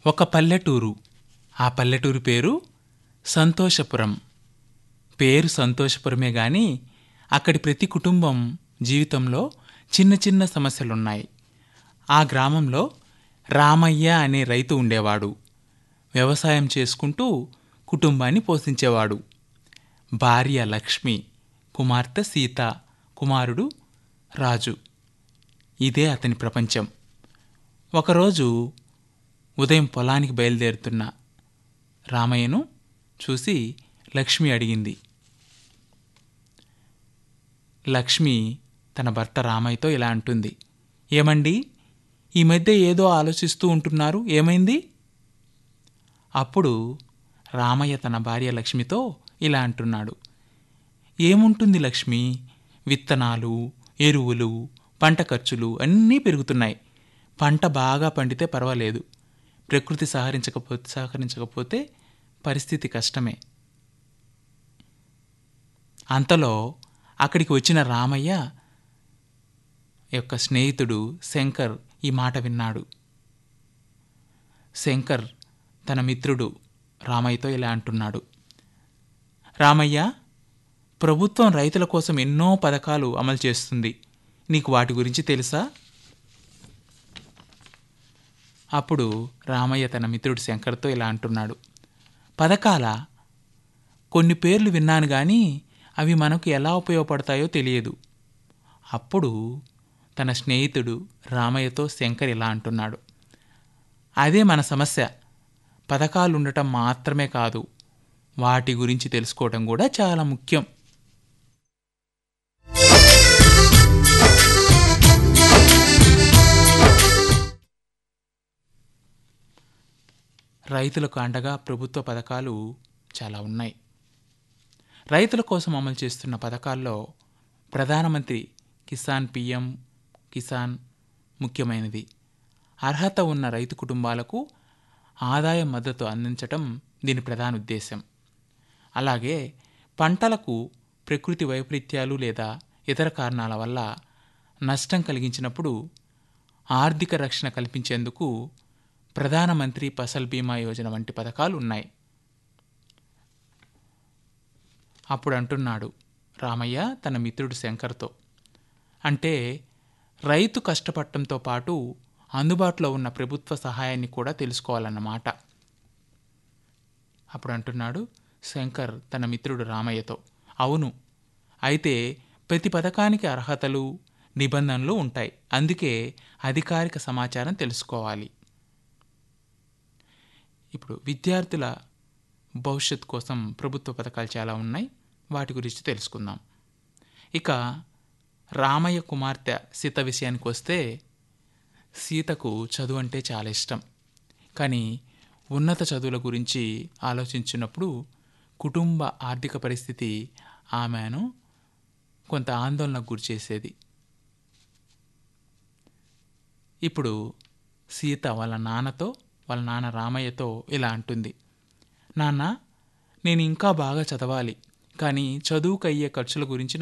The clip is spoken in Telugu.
ఒక పల్లెటూరు ఆ పల్లెటూరు పేరు సంతోషపురం పేరు సంతోషపురమే గాని అక్కడి ప్రతి కుటుంబం జీవితంలో చిన్న చిన్న సమస్యలున్నాయి ఆ గ్రామంలో రామయ్య అనే రైతు ఉండేవాడు వ్యవసాయం చేసుకుంటూ కుటుంబాన్ని పోషించేవాడు భార్య లక్ష్మి కుమార్తె సీత కుమారుడు రాజు ఇదే అతని ప్రపంచం ఒకరోజు ఉదయం పొలానికి బయలుదేరుతున్న రామయ్యను చూసి లక్ష్మి అడిగింది లక్ష్మి తన భర్త రామయ్యతో ఇలా అంటుంది ఏమండి ఈ మధ్య ఏదో ఆలోచిస్తూ ఉంటున్నారు ఏమైంది అప్పుడు రామయ్య తన భార్య లక్ష్మితో ఇలా అంటున్నాడు ఏముంటుంది లక్ష్మి విత్తనాలు ఎరువులు పంట ఖర్చులు అన్నీ పెరుగుతున్నాయి పంట బాగా పండితే పర్వాలేదు ప్రకృతి సహకరించకపోతే సహకరించకపోతే పరిస్థితి కష్టమే అంతలో అక్కడికి వచ్చిన రామయ్య యొక్క స్నేహితుడు శంకర్ ఈ మాట విన్నాడు శంకర్ తన మిత్రుడు రామయ్యతో ఇలా అంటున్నాడు రామయ్య ప్రభుత్వం రైతుల కోసం ఎన్నో పథకాలు అమలు చేస్తుంది నీకు వాటి గురించి తెలుసా అప్పుడు రామయ్య తన మిత్రుడు శంకర్తో ఇలా అంటున్నాడు పథకాల కొన్ని పేర్లు విన్నాను కానీ అవి మనకు ఎలా ఉపయోగపడతాయో తెలియదు అప్పుడు తన స్నేహితుడు రామయ్యతో శంకర్ ఇలా అంటున్నాడు అదే మన సమస్య పథకాలు ఉండటం మాత్రమే కాదు వాటి గురించి తెలుసుకోవటం కూడా చాలా ముఖ్యం రైతులకు అండగా ప్రభుత్వ పథకాలు చాలా ఉన్నాయి రైతుల కోసం అమలు చేస్తున్న పథకాల్లో ప్రధానమంత్రి కిసాన్ పిఎం కిసాన్ ముఖ్యమైనది అర్హత ఉన్న రైతు కుటుంబాలకు ఆదాయ మద్దతు అందించటం దీని ప్రధాన ఉద్దేశం అలాగే పంటలకు ప్రకృతి వైపరీత్యాలు లేదా ఇతర కారణాల వల్ల నష్టం కలిగించినప్పుడు ఆర్థిక రక్షణ కల్పించేందుకు ప్రధానమంత్రి ఫసల్ బీమా యోజన వంటి పథకాలు ఉన్నాయి అప్పుడు అంటున్నాడు రామయ్య తన మిత్రుడు శంకర్తో అంటే రైతు కష్టపడటంతో పాటు అందుబాటులో ఉన్న ప్రభుత్వ సహాయాన్ని కూడా తెలుసుకోవాలన్నమాట అప్పుడు అంటున్నాడు శంకర్ తన మిత్రుడు రామయ్యతో అవును అయితే ప్రతి పథకానికి అర్హతలు నిబంధనలు ఉంటాయి అందుకే అధికారిక సమాచారం తెలుసుకోవాలి ఇప్పుడు విద్యార్థుల భవిష్యత్ కోసం ప్రభుత్వ పథకాలు చాలా ఉన్నాయి వాటి గురించి తెలుసుకుందాం ఇక రామయ్య కుమార్తె సీత విషయానికి వస్తే సీతకు చదువు అంటే చాలా ఇష్టం కానీ ఉన్నత చదువుల గురించి ఆలోచించినప్పుడు కుటుంబ ఆర్థిక పరిస్థితి ఆమెను కొంత ఆందోళనకు గురిచేసేది ఇప్పుడు సీత వాళ్ళ నాన్నతో వాళ్ళ నాన్న రామయ్యతో ఇలా అంటుంది నాన్న నేను ఇంకా బాగా చదవాలి కానీ చదువుకు అయ్యే ఖర్చుల గురించి